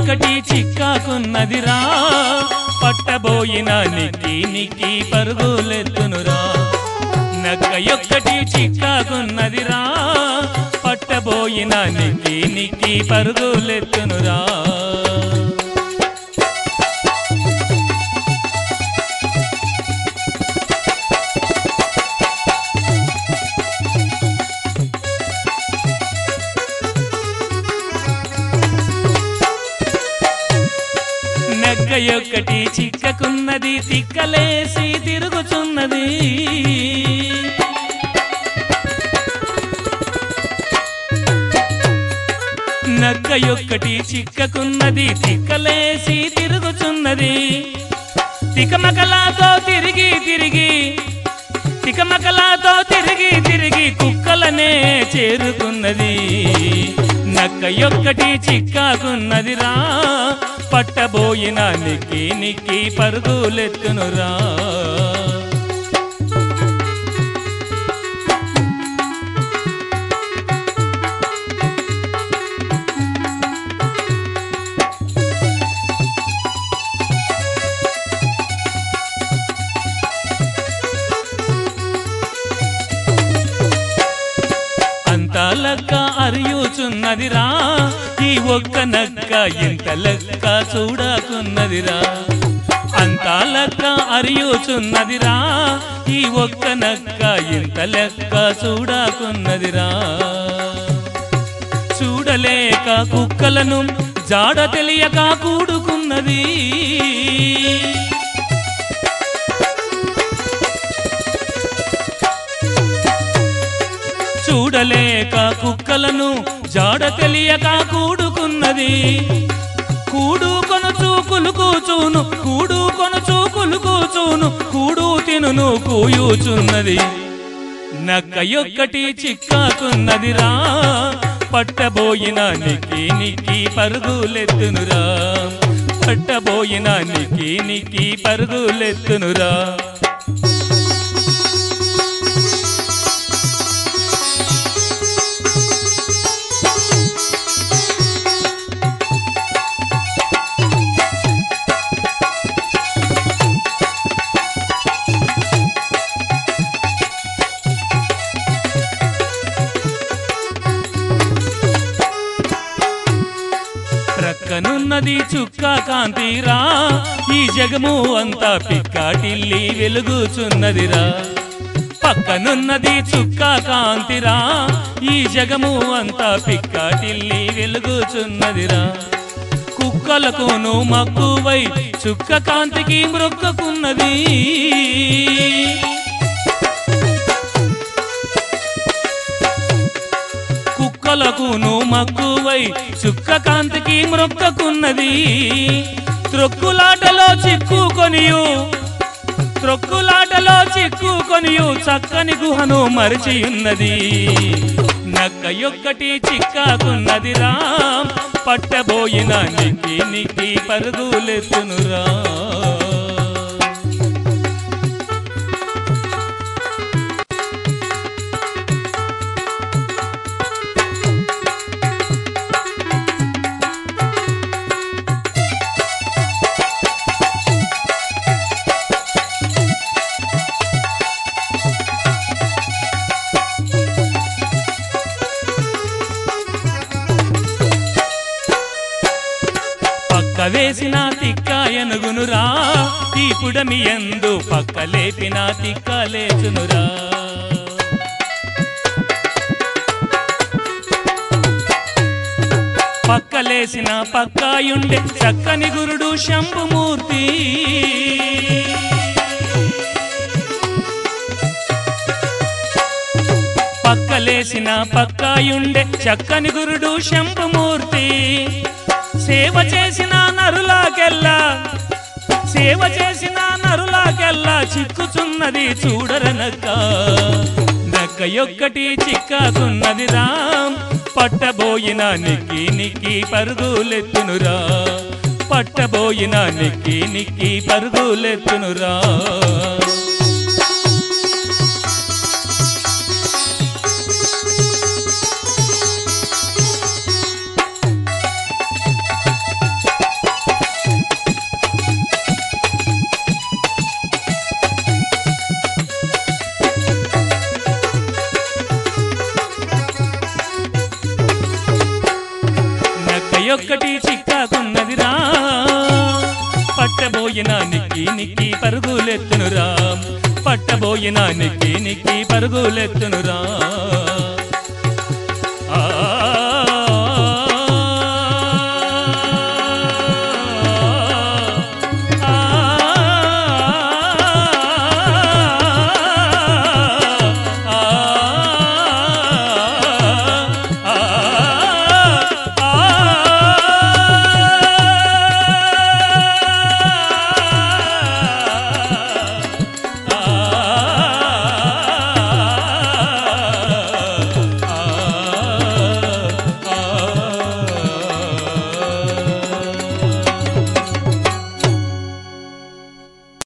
యొక్కటి చిక్కాకున్నదిరా పట్టబోయిన నిక్కి నిక్కి పరుగులెత్తునురా నక్క యొక్కటి చిక్కాకున్నదిరా పట్టబోయిన నిక్కి నిక్కి పరుగులెత్తునురా నగ్గ యొక్కటి చిక్కకున్నది తిక్కలేసి తిరుగుచున్నది నగ్గ యొక్కటి చిక్కకున్నది తిక్కలేసి తిరుగుచున్నది తికమకలాతో తిరిగి తిరిగి తికమకలాతో తిరిగి తిరిగి కుక్కలనే చేరుకున్నది నక్క యొక్కటి చిక్కాకున్నదిరా పట్టబోయిన నిక్కి నిక్కి పరుగులెత్తునురా అంతా లెక్క అరియుచున్నదిరా ఈ ఒక్క నక్క ఇంత లెక్క చూడకున్నదిరా అంతా లెక్క అరియుచున్నదిరా ఈ ఒక్క నక్క ఇంత లెక్క చూడకున్నదిరా చూడలేక కుక్కలను జాడ తెలియక కూడుకున్నది చూడలేక కుక్కలను జాడ తెలియక కూడుకున్నది కూడు కొనుచు కులుకుచూను కూడు కొనుచు కులుకుచూను కూడు తినును కూయుచున్నది నక్క యొక్కటి చిక్కాకున్నదిరా పట్టబోయిన నిక్కి నిక్కి పరుగులెత్తునురా పట్టబోయిన నిక్కి నిక్కి పరుగులెత్తునురా ప్రక్కనున్నది చుక్క కాంతిరా ఈ జగము అంతా పిక్కాటిల్లి వెలుగుచున్నదిరా పక్కనున్నది చుక్క కాంతిరా ఈ జగము అంతా పిక్కాటిల్లి వెలుగుచున్నదిరా కుక్కలకును మక్కువై చుక్క కాంతికి మృక్కకున్నది కుక్కలకును మక్కువై చుక్క కాంతికి మ్రొక్కకున్నది త్రొక్కులాటలో చిక్కుకొనియు త్రొక్కులాటలో చిక్కుకొనియు చక్కని గుహను మరిచియున్నది నక్క యొక్కటి చిక్కాకున్నదిరా పట్టబోయిన నిక్కి నిక్కి పరుగులెత్తునురా పక్క వేసిన తిక్క ఎనుగునురా తీపుడమి ఎందు పక్క లేపిన తిక్క లేచునురా పక్కలేసిన పక్కాయుండే చక్కని గురుడు శంభుమూర్తి పక్కలేసిన పక్కాయుండే చక్కని గురుడు శంభుమూర్తి సేవ చేసిన నరులాకెల్లా సేవ చేసిన నరులాకెల్లా చిక్కుచున్నది చూడరనక్క నక్క యొక్కటి చిక్కాకున్నది రామ్ పట్టబోయిన నిక్కి నిక్కి పరుగులెత్తునురా పట్టబోయిన నిక్కి నిక్కి పరుగులెత్తునురా నిక్కి నిక్కి పరుగులెత్తునురా పట్టబోయిన నిక్కి నిక్కి పరుగులెత్తునురా